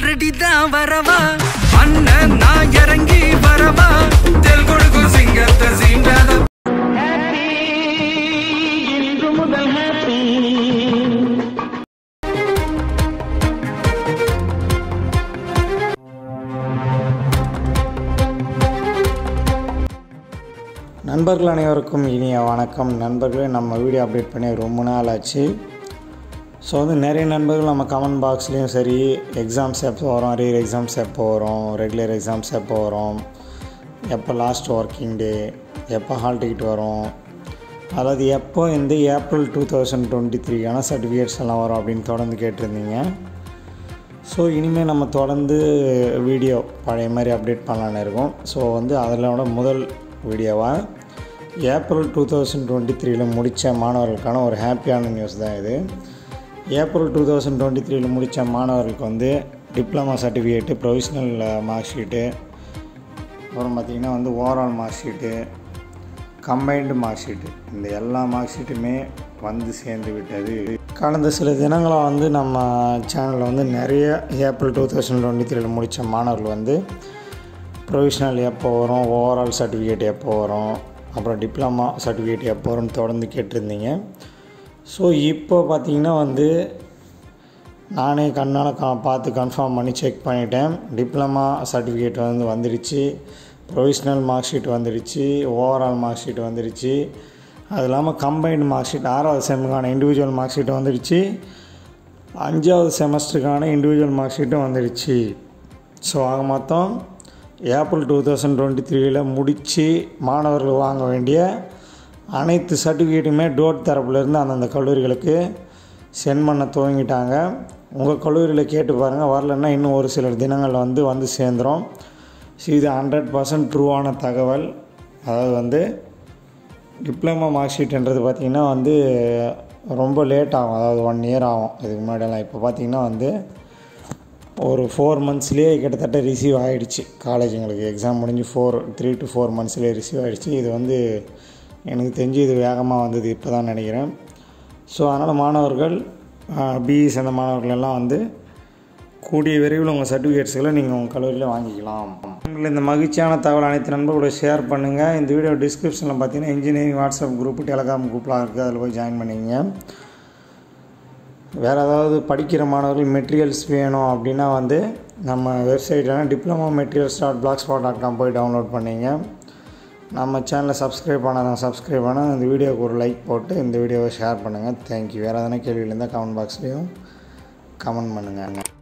ready தான் வரவா அண்ணன் நான் இறங்கி வரவா தெல் கொடுக்கும் சிங்கத்தை சீண்டாத நண்பர்கள் அனைவருக்கும் இனிய வணக்கம் நண்பர்களே நம்ம வீடியோ அப்டேட் பண்ணி ரொம்ப நாள் ஆச்சு ஸோ வந்து நிறைய நண்பர்கள் நம்ம கமெண்ட் பாக்ஸ்லேயும் சரி எக்ஸாம்ஸ் எப்போ வரும் ரீர் எக்ஸாம்ஸ் எப்போ வரும் ரெகுலர் எக்ஸாம்ஸ் எப்போ வரும் எப்போ லாஸ்ட் ஒர்க்கிங் டே எப்போ ஹால் டிக்கெட் வரும் அதாவது எப்போ இந்த ஏப்ரல் டூ தௌசண்ட் டுவெண்ட்டி த்ரீக்கான சர்டிஃபிகேட்ஸ் எல்லாம் வரும் அப்படின்னு தொடர்ந்து கேட்டிருந்தீங்க ஸோ இனிமேல் நம்ம தொடர்ந்து வீடியோ பழைய மாதிரி அப்டேட் பண்ணலான்னு இருக்கோம் ஸோ வந்து அதிலோட முதல் வீடியோவாக ஏப்ரல் டூ தௌசண்ட் டுவெண்ட்டி த்ரீல முடித்த மாணவர்களுக்கான ஒரு ஹாப்பியான நியூஸ் தான் இது ஏப்ரல் டூ தௌசண்ட் டுவெண்ட்டி த்ரீல முடித்த மாணவர்களுக்கு வந்து diploma certificate provisional mark sheet அப்புறம் பார்த்திங்கன்னா வந்து overall mark sheet combined mark sheet இந்த எல்லா மார்க் ஷீட்டுமே வந்து சேர்ந்து விட்டது கடந்த சில தினங்களாக வந்து நம்ம சேனலில் வந்து நிறைய ஏப்ரல் டூ தௌசண்ட் டுவெண்ட்டி த்ரீல முடித்த மாணவர்கள் வந்து ப்ரொவிஷ்னல் எப்போ வரும் ஓவரால் சர்டிஃபிகேட் எப்போ வரும் அப்புறம் டிப்ளமா சர்டிஃபிகேட் எப்போ வரும்னு தொடர்ந்து கேட்டிருந்தீங்க ஸோ இப்போ பார்த்திங்கன்னா வந்து நானே கண்ணால் கா பார்த்து கன்ஃபார்ம் பண்ணி செக் பண்ணிட்டேன் டிப்ளமா சர்டிஃபிகேட் வந்து வந்துடுச்சு ப்ரொவிஷ்னல் மார்க் ஷீட் வந்துடுச்சு ஓவரால் மார்க் ஷீட் வந்துடுச்சு அது இல்லாமல் கம்பைன்டு மார்க் ஷீட் ஆறாவது செம்முக்கான இண்டிவிஜுவல் மார்க் ஷீட் வந்துடுச்சு அஞ்சாவது செமஸ்டருக்கான இண்டிவிஜுவல் மார்க் ஷீட்டும் வந்துடுச்சு ஸோ ஆக மொத்தம் ஏப்ரல் டூ தௌசண்ட் டுவெண்ட்டி த்ரீல முடித்து மாணவர்கள் வாங்க வேண்டிய அனைத்து சர்டிஃபிகேட்டுமே டோட் தரப்புலேருந்து அந்தந்த கல்லூரிகளுக்கு சென்ட் பண்ண துவங்கிட்டாங்க உங்கள் கல்லூரியில் கேட்டு பாருங்கள் வரலன்னா இன்னும் ஒரு சில தினங்களில் வந்து வந்து சேர்ந்துடும் ஸோ இது ஹண்ட்ரட் பர்சன்ட் ட்ரூவான தகவல் அதாவது வந்து டிப்ளமா மார்க் ஷீட்ன்றது பார்த்திங்கன்னா வந்து ரொம்ப லேட் ஆகும் அதாவது ஒன் இயர் ஆகும் இதுக்கு முன்னாடியெல்லாம் இப்போ பார்த்திங்கன்னா வந்து ஒரு ஃபோர் மந்த்ஸ்லேயே கிட்டத்தட்ட ரிசீவ் ஆகிடுச்சு காலேஜுங்களுக்கு எக்ஸாம் முடிஞ்சு ஃபோர் த்ரீ டு ஃபோர் மந்த்ஸ்லேயே ரிசீவ் ஆகிடுச்சு இது வந்து எனக்கு தெரிஞ்சு இது வேகமாக வந்தது இப்போ தான் நினைக்கிறேன் ஸோ அதனால் மாணவர்கள் பிஇ சேர்ந்த மாணவர்கள் எல்லாம் வந்து கூடிய விரைவில் உங்கள் சர்டிஃபிகேட்ஸ்களை நீங்கள் உங்கள் கல்லூரியில் வாங்கிக்கலாம் உங்களை இந்த மகிழ்ச்சியான தகவல் அனைத்து நண்பர்களோட ஷேர் பண்ணுங்கள் இந்த வீடியோ டிஸ்கிரிப்ஷனில் பார்த்தீங்கன்னா இன்ஜினியரிங் வாட்ஸ்அப் குரூப் டெலகிராம் குரூப்லாம் இருக்குது அதில் போய் ஜாயின் பண்ணிங்க வேறு ஏதாவது படிக்கிற மாணவர்கள் மெட்டீரியல்ஸ் வேணும் அப்படின்னா வந்து நம்ம வெப்சைட்டில் diploma materials dot blog spot dot com போய் டவுன்லோட் பண்ணிங்க நம்ம சேனலை சப்ஸ்கிரைப் பண்ணாதான் சப்ஸ்கிரைப் பண்ணால் இந்த வீடியோவுக்கு ஒரு லைக் போட்டு இந்த வீடியோவை ஷேர் பண்ணுங்கள் தேங்க்யூ வேறு எதனா கேள்வி இருந்தால் கமெண்ட் பாக்ஸ்லேயும் கமெண்ட் பண்ணுங்கள்